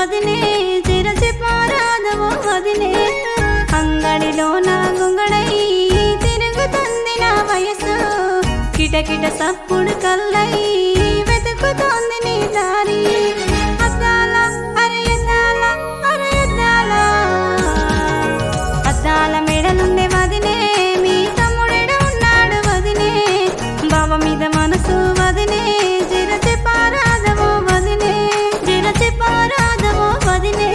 వదినే చిరచి పారాదవో వదినే అంగడిలో నా గుంగడై తిరుగుతుంది నా వయసు కిటకిట సప్పుడు కల్లై వెతుకుతోంది నీ దారి అద్దాల అరే అద్దాల అరే అద్దాల అద్దాల మెడలుండే వదినే మీ తమ్ముడెడ ఉన్నాడు వదినే బావ మీద మనసు వదినే జిరచి పారాదవో వదినే జిరచి పారాదవో వదినే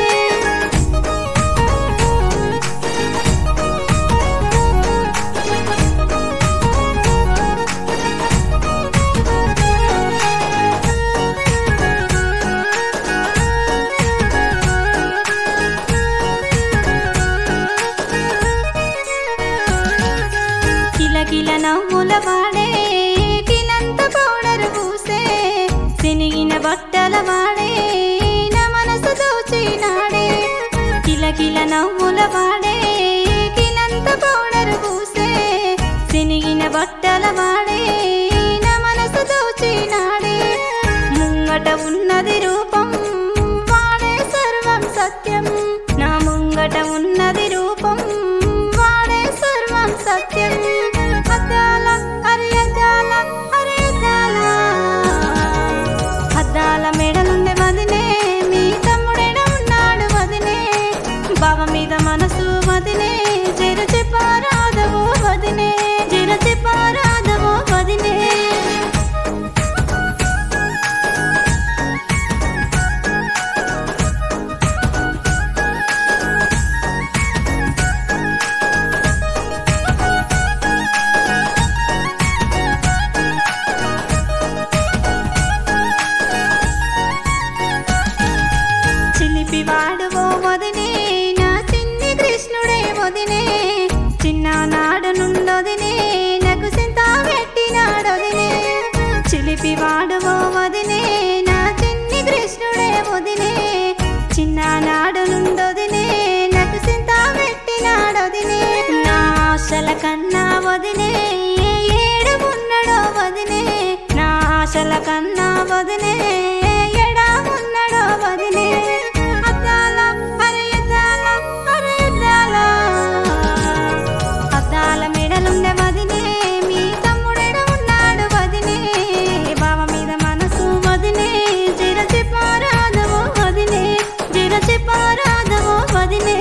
కిలకిల నవ్వుల వాడే కిలంత పౌడరు పూసే సినిగిన బట్టల వాడే నా మనసు దోచినాడే కిలకిల నవ్వుల వాడే కిలంత పౌడరు పూసే సినిగిన బట్టల వాడే నా మనసు దోచినాడే ముంగట ఉన్నది రూపం వాడే సర్వం సత్యం నా ముంగట ఉన్నది రూపం వాడే సర్వం సత్యం అద్దాల అరే అద్దాల అరే అద్దాల అద్దాల మెడలుండే వదినే మీ తమ్ముడెడ ఉన్నాడు వదినే బావ మీద మనసు వదినే జిరచి పారాదవో వదినే జిరచి పారాదవో వదినే చిలిపి వాడువో వదినే నా చిన్ని కృష్ణుడే వదినే చిన్ననాడు నుండొదినే నాకు సింత పెట్టినాడొదినే చిలిపి వాడువో వదినే నా చిన్ని కృష్ణుడే వదినే చిన్ననాడు నుండొదినే నాకు సింత పెట్టినాడొదినే నా ఆశల కన్నా వదినే ఏడు ఉన్నడో వదినే నా ఆశల కన్నా వదినే ఎడా ఉన్నడో వదినే అద్దాల అరే అద్దాల అరే అద్దాల అద్దాల మెడలుండే వదినే మీ తమ్ముడెడ ఉన్నాడు వదినే బావ మీద మనసు వదినే జిరచి పారాదవో వదినే జిరచి పారాదవో వదినే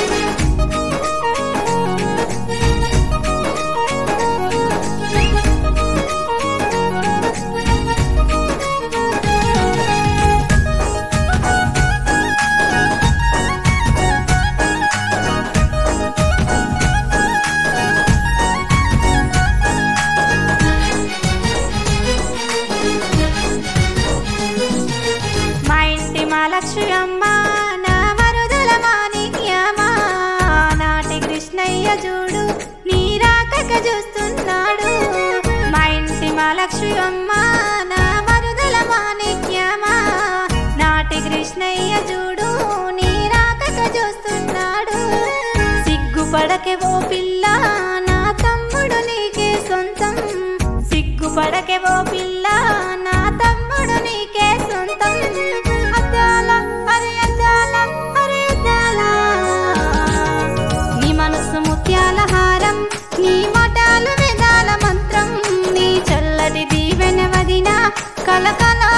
మా ఇంటి మా లక్ష్మి అమ్మ నా మరుదల మాణిక్యమా నాటి కృష్ణయ్య చూడు నీ రాకక చూస్తున్నాడు మా ఇంటి మా లక్ష్మి అమ్మ నా మరుదల మాణిక్యమా నాటి కృష్ణయ్య చూడు నీ రాకక చూస్తున్నాడు సిగ్గుపడకే ఓ పిల్ల నా తమ్ముడు నీకే సొంతం సిగ్గుపడకే ఓ పిల్ల నా తమ్ముడు నీకే సొంతం అద్దాల అరే అద్దాల అరే అద్దాల నీ మనసు ముత్యాల హారం నీ మాటలు వేదాల మంత్రం నీ చల్లటి దీవెన వదిన కలకల